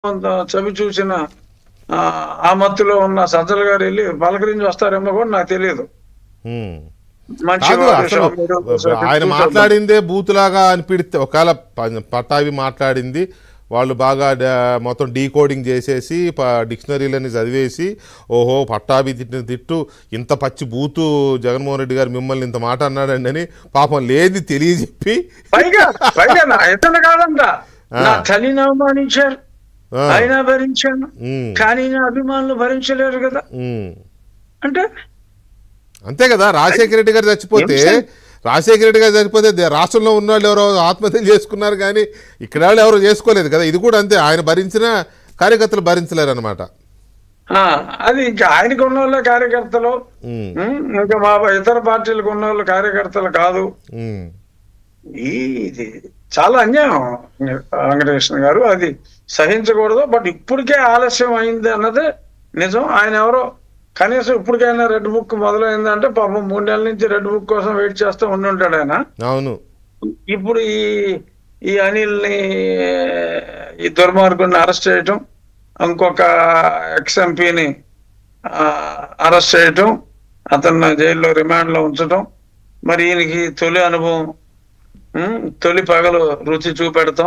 కొంత చవి చూసిన ఆ, ఆ మత్తులో ఉన్న సజ్జల గారు వెళ్ళి పలకరించి వస్తారేమో కూడా నాకు తెలియదు ఉమ్. మంచి కాదు వాడు, అసలు మీరు ఒకసారి ఆయన చూసేద్దాం. మాట్లాడిందే బూతులాగా అనిపిడితే ఒకవేళ ప- పట్టాభి మాట్లాడింది వాళ్ళు బాగా డ- మొత్తం డీకోడింగ్ చేసేసి ప- డిక్షనరీలని చదివేసి ఓహో పట్టాభి తిట్టిన తిట్టు ఇంత పచ్చి బూతు జగన్మోహన్ రెడ్డి గారు మిమ్మల్ని ఇంత మాట అన్నాడండి అని పాపం లేది తెలియజెప్పి పైగా పైగా నా ఇతను కాదంట ఆ. నా తల్లిని అవమానించారు ఆ, అయినా భరించాను ఉమ్, కానీ నా అభిమానులు భరించలేరు కదా ఉమ్. అంటే అంతే కదా రాజశేఖర రెడ్డి గారు చచ్చిపోతే ఏం సార్? రాజశేఖర రెడ్డి గారు చచ్చిపోతే దే- రాష్ట్రంలో ఉన్న వాళ్ళు ఎవరో ఆత్మహత్యలు చేసుకున్నారు కానీ ఇక్కడ వాళ్ళు ఎవరు చేసుకోలేదు కదా ఇది కూడా అంతే ఆయన భరించిన కార్యకర్తలు భరించలేరు అనమాట ఆ, అది ఇంకా ఆయనకు ఉన్న వాళ్ళే కార్యకర్తలు ఉం, ఇంకా మా ఇతర పార్టీలకు ఉన్న వాళ్ళు కార్యకర్తలు కాదు ఈ ఇది చాలా అన్యాయం వెంకటకృష్ణ గారు అది సహించకూడదు బట్ ఇప్పటికే ఆలస్యం అయింది అన్నదే నిజం ఆయన ఎవరో కనీసం ఇప్పటికైనా రెడ్ బుక్ మొదలైందంటే పాపం మూడు నెలల నుంచి రెడ్ బుక్ కోసం వెయిట్ చేస్తూ ఉండి ఉంటాడు ఆయన అవును ఇప్పుడు ఈ ఈ అనిల్ని ఈ దుర్మార్గుడిని అరెస్ట్ చేయటం ఇంకొక ఎక్స్ ఎంపీని అరెస్ట్ చేయటం అతన్ని జైల్లో రిమాండ్లో ఉంచటం మరి ఈయనకి తొలి అనుభవం ఉం, తొలి పగలు రుచి చూపెడతాం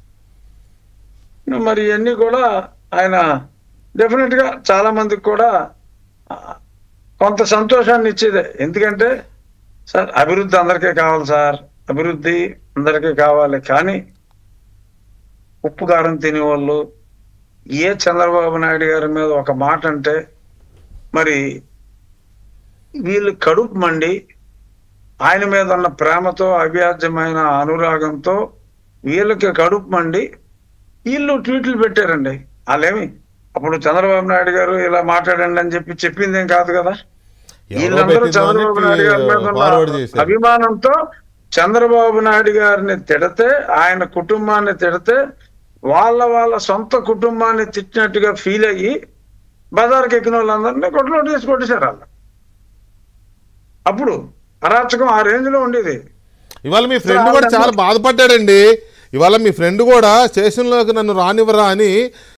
మరి ఇవన్నీ కూడా ఆయన డెఫినెట్ గా చాలా మందికి కూడా ఆ, కొంత సంతోషాన్ని ఇచ్చేదే ఎందుకంటే సార్ అభివృద్ధి అందరికీ కావాలి సార్ అభివృద్ధి అందరికీ కావాలి కానీ ఉప్పు కారం తినేవాళ్ళు ఏ చంద్రబాబు నాయుడు గారి మీద ఒక మాట అంటే మరి వీళ్ళు కడుపు మండి ఆయన మీద ఉన్న ప్రేమతో అవ్యాజ్యమైన అనురాగంతో వీళ్ళకి కడుపు మండి వీళ్ళు ట్వీట్లు పెట్టారండి వాళ్ళేమి అప్పుడు చంద్రబాబు నాయుడు గారు ఇలా మాట్లాడండి అని చెప్పి చెప్పిందేం కాదు కదా ఎవరో వీళ్ళందరూ పెట్టిందో అని చంద్రబాబు నాయుడు గారి మీద ఉన్న ఫార్వర్డ్ చేశారు అభిమానంతో చంద్రబాబు నాయుడు గారిని తిడితే ఆయన కుటుంబాన్ని తిడితే వాళ్ళ వాళ్ళ సొంత కుటుంబాన్ని తిట్టినట్టుగా ఫీల్ అయ్యి బజార్కి ఎక్కిన వాళ్ళందరినీ కొట్టలో తీసి కొట్టేశారు వాళ్ళు అప్పుడు అరాచకం ఆ రేంజ్ లో ఉండేది ఇవాళ మీ ఫ్రెండ్ కూడా చాలా బాధపడ్డాడండి ఇవాళ మీ ఫ్రెండ్ కూడా స్టేషన్లోకి నన్ను రానివ్వరా అని